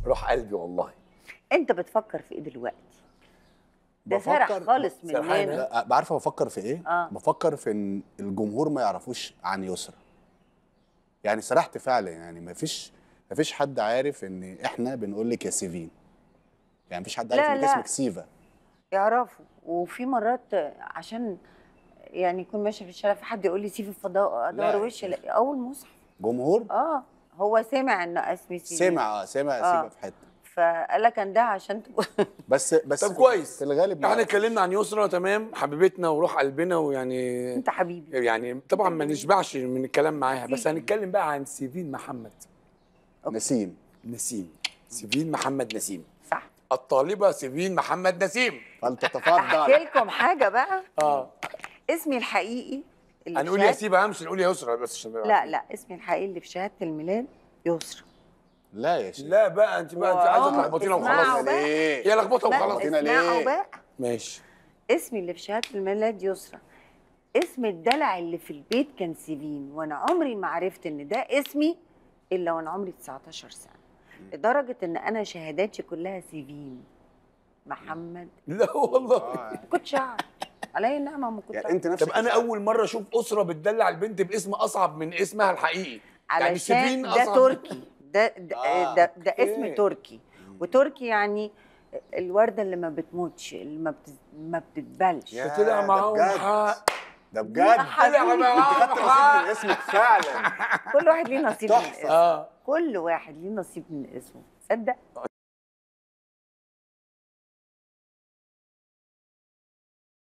روح قلبي والله انت بتفكر في ايه دلوقتي ده بفكر- سرح خالص سرحان، مننا لا بعرف بفكر في ايه آه. بفكر في ان الجمهور ما يعرفوش عن يسرا يعني سرحت فعلا يعني ما فيش ما فيش حد عارف ان احنا بنقول لك يا سيفين يعني مفيش حد عارف لا، انك لا. اسمك سيفا يعرفوا وفي مرات عشان يعني يكون ماشي في الشارع في حد يقول لي سيف الفضاء ادور لا. وشي الاقي اول مصحف جمهور اه هو سمع ان اسمي سيف سمع اه سمع آه. سيفا في حته فقال لك ان ده عشان تبقى بس بس طب كويس في الغالب ما احنا يعرفوش. اتكلمنا عن يسرا تمام حبيبتنا وروح قلبنا ويعني انت حبيبي يعني طبعا ما نشبعش من الكلام معاها بس سيفين. هنتكلم بقى عن سيفين محمد نسيم نسيم سيفين محمد نسيم صح الطالبه سيفين محمد نسيم فلتتفضل احكي لكم حاجه بقى اه اسمي الحقيقي اللي هنقول في يا شهادة- سيبه مش نقول يا يسرا بس عشان لا لا اسمي الحقيقي اللي في شهاده الميلاد يسرا لا يا شيخ لا بقى انت بقى انت عايزه واو، تلخبطينا اسمعوا وخلاص بقى. هي لخبطه لا، وخلاص لخبطينا اسمعوا ليه؟ بقى ماشي اسمي اللي في شهاده الميلاد يسرا اسم الدلع اللي في البيت كان سيفين وانا عمري ما عرفت ان ده اسمي الا وانا عمري 19 سنه لدرجه ان انا شهاداتي كلها سيفين محمد لا والله ما كنتش اعرف عليا النعمه ما كنت يعني أعرف. انت نفسك طب انا اول مره اشوف اسره بتدلع البنت باسم اصعب من اسمها الحقيقي يعني علشان سيفين ده أصعب. تركي ده ده, آه، ده, ده أوكي. اسم تركي وتركي يعني الورده اللي ما بتموتش اللي ما بت... ما بتتبلش يا طلع ده معاهم بجد. حق ده بجد طلع انت معاهم خدت نصيب حق من اسمك فعلا كل واحد ليه نصيب من تحفة. اسمه اه كل واحد ليه نصيب من اسمه تصدق